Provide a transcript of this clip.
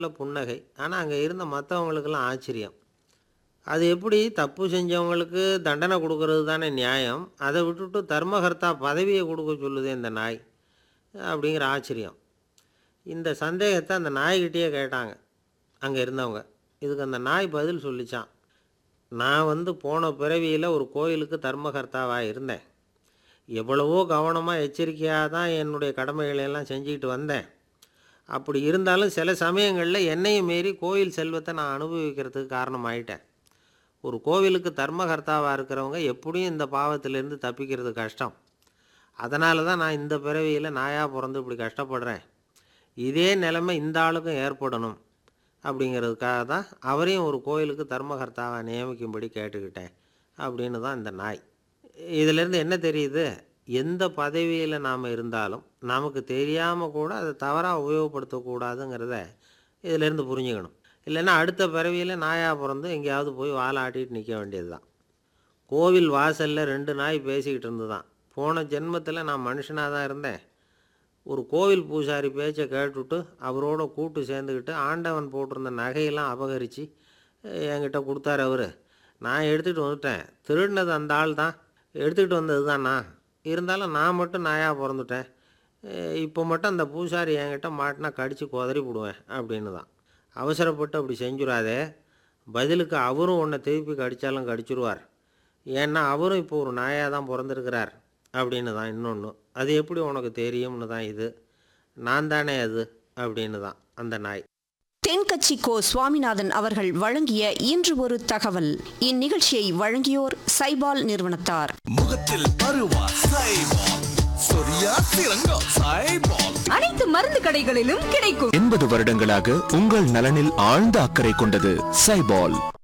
நல்ல புன்னகை ஆனால் அங்கே இருந்த மற்றவங்களுக்கெல்லாம் ஆச்சரியம் அது எப்படி தப்பு செஞ்சவங்களுக்கு தண்டனை கொடுக்கறது தானே நியாயம் அதை விட்டுட்டு தர்மகர்த்தா பதவியை கொடுக்க சொல்லுது இந்த நாய் அப்படிங்கிற ஆச்சரியம் இந்த சந்தேகத்தை அந்த நாய்கிட்டேயே கேட்டாங்க அங்கே இருந்தவங்க இதுக்கு அந்த நாய் பதில் சொல்லிச்சான் நான் வந்து போன பிறவியில் ஒரு கோயிலுக்கு தர்மகர்த்தாவாக இருந்தேன் எவ்வளவோ கவனமாக எச்சரிக்கையாக தான் என்னுடைய கடமைகளை எல்லாம் செஞ்சுக்கிட்டு வந்தேன் அப்படி இருந்தாலும் சில சமயங்களில் என்னையும் மீறி கோயில் செல்வத்தை நான் அனுபவிக்கிறதுக்கு காரணமாயிட்டேன் ஒரு கோவிலுக்கு தர்மகர்த்தாவாக இருக்கிறவங்க எப்படியும் இந்த பாவத்திலேருந்து தப்பிக்கிறது கஷ்டம் அதனால தான் நான் இந்த பிறவியில் நாயாக பிறந்து இப்படி கஷ்டப்படுறேன் இதே நிலைமை இந்த ஆளுக்கும் ஏற்படணும் அப்படிங்கிறதுக்காக தான் அவரையும் ஒரு கோயிலுக்கு தர்மகர்த்தாவை நியமிக்கும்படி கேட்டுக்கிட்டேன் அப்படின்னு தான் இந்த நாய் இதிலேருந்து என்ன தெரியுது எந்த பதவியில் நாம் இருந்தாலும் நமக்கு தெரியாமல் கூட அதை தவறாக உபயோகப்படுத்தக்கூடாதுங்கிறத இதிலேருந்து புரிஞ்சுக்கணும் இல்லைன்னா அடுத்த பிறவியில் நாயாக பிறந்து எங்கேயாவது போய் வாழை ஆட்டிட்டு நிற்க வேண்டியது தான் கோவில் வாசலில் ரெண்டு நாய் பேசிக்கிட்டு இருந்துதான் போன ஜென்மத்தில் நான் மனுஷனாக தான் இருந்தேன் ஒரு கோவில் பூசாரி பேச்சை கேட்டுவிட்டு அவரோட கூட்டு சேர்ந்துக்கிட்டு ஆண்டவன் போட்டிருந்த நகையெல்லாம் அபகரித்து என்கிட்ட கொடுத்தாரு அவர் நான் எடுத்துகிட்டு வந்துட்டேன் திருடினது அந்த ஆள் தான் எடுத்துக்கிட்டு வந்தது தானா இருந்தாலும் நான் மட்டும் நாயாக பிறந்துட்டேன் அஹ் இப்போ மட்டும் அந்த பூசாரி என்கிட்ட மாட்டினா கடித்து குதறி போடுவேன் அப்படின்னு தான் அவசரப்பட்டு அப்படி செஞ்சுடாதே பதிலுக்கு அவரும் உன்னை திருப்பி கடித்தாலும் கடிச்சிருவார் ஏன்னா அவரும் இப்போ ஒரு நாயாக தான் பிறந்திருக்கிறார் அப்படின்னு தான் இன்னொன்று அது எப்படி உனக்கு தெரியும்னு தான் இது நான் தானே அது அப்படின்னு தான் அந்த நாய் தென்கட்சி கோ சுவாமிநாதன் அவர்கள் வழங்கிய இன்று ஒரு தகவல் இந்நிகழ்ச்சியை வழங்கியோர் சைபால் நிறுவனத்தார் முகத்தில் பருவா சைபால் சொரியா சிறங்கா சைபால் அனைத்து மருந்து கடைகளிலும் கிடைக்கும் எண்பது வருடங்களாக உங்கள் நலனில் ஆழ்ந்த அக்கறை கொண்டது சைபால்